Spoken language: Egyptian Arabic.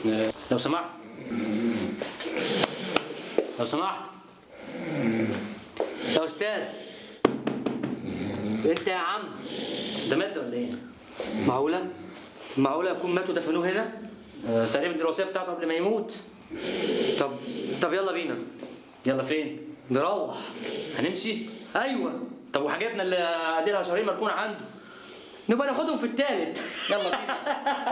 آه، لو سمحت لو سمحت يا استاذ انت يا عم ده مات ده ولا ايه؟ معقولة؟ معقولة يكون مات ودفنوه هنا؟ آه تقريبا دي الوصية بتاعته قبل ما يموت طب طب يلا بينا يلا فين؟ نروح هنمشي؟ ايوه طب وحاجاتنا اللي قاعدين شهرين مركونة عنده نبقى ناخدهم في التالت يلا بينا